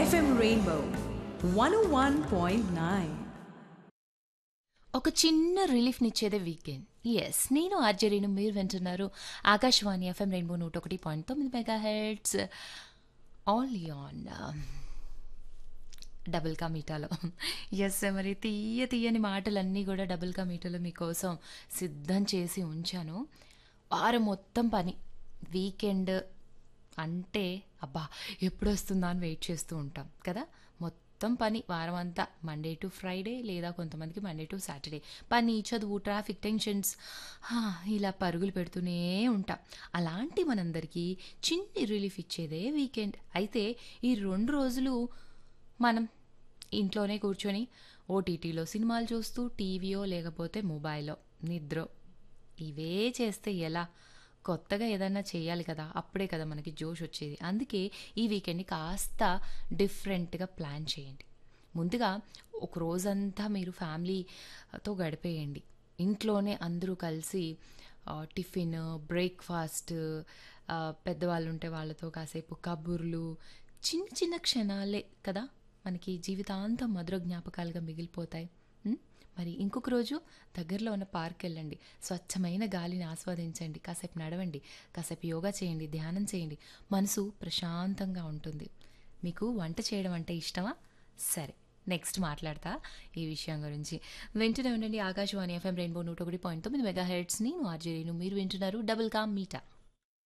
FM Rainbow 101.9. ఒక చిన్న రిలీఫ్నిచ్చేదే weekend yes నేను ఆర్జరీను మీరు వింటున్నారు ఆకాశవాణి ఎఫ్ఎం రెయిన్బో నూట ఒకటి పాయింట్ తొమ్మిది మెగా హెడ్స్ ఆల్ ఆన్ డబుల్ కా మీటాలో ఎస్ మరి తీయ తీయని మాటలన్నీ కూడా డబుల్ కా మీటాలో మీకోసం సిద్ధం చేసి ఉంచాను వారం మొత్తం పని వీకెండ్ అంటే అబ్బా ఎప్పుడు వస్తుందా అని వెయిట్ చేస్తూ ఉంటాం కదా మొత్తం పని వారం అంతా మండే టు ఫ్రైడే లేదా కొంతమందికి మండే టు సాటర్డే పని చదువు ట్రాఫిక్ టెన్షన్స్ హా, ఇలా పరుగులు పెడుతూనే ఉంటాం అలాంటి మనందరికీ చిన్ని రిలీఫ్ ఇచ్చేదే వీకెండ్ అయితే ఈ రెండు రోజులు మనం ఇంట్లోనే కూర్చొని ఓటీటీలో సినిమాలు చూస్తూ టీవీయో లేకపోతే మొబైల్లో నిద్ర ఇవే చేస్తే ఎలా కొత్తగా ఏదన్నా చేయాలి కదా అప్పుడే కదా మనకి జోష్ వచ్చేది అందుకే ఈ వీకెండ్ని కాస్త డిఫరెంట్గా ప్లాన్ చేయండి ముందుగా ఒక రోజంతా మీరు ఫ్యామిలీతో గడిపేయండి ఇంట్లోనే అందరూ కలిసి ఆ, టిఫిన్ బ్రేక్ఫాస్ట్ ఆ, పెద్దవాళ్ళు ఉంటే వాళ్ళతో కాసేపు కబుర్లు చిన్న చిన్న క్షణాలే కదా మనకి జీవితాంతం మధుర జ్ఞాపకాలుగా మిగిలిపోతాయి ఉం? మరి ఇంకొక రోజు దగ్గరలో ఉన్న పార్క్ వెళ్ళండి స్వచ్ఛమైన గాలిని ఆస్వాదించండి కాసేపు నడవండి కాసేపు యోగా చేయండి ధ్యానం చేయండి మనసు ప్రశాంతంగా ఉంటుంది మీకు వంట చేయడం అంటే ఇష్టమా సరే నెక్స్ట్ మాట్లాడతా ఈ విషయం గురించి వింటూనే ఉండండి ఆకాశవాణి ఎఫ్ఎం రెయిన్బో నూట ఒకటి పాయింట్ తొమ్మిది మెగా హెడ్స్ నేను ఆర్జేను మీరు వింటున్నారు డబుల్ కామ్ మీటా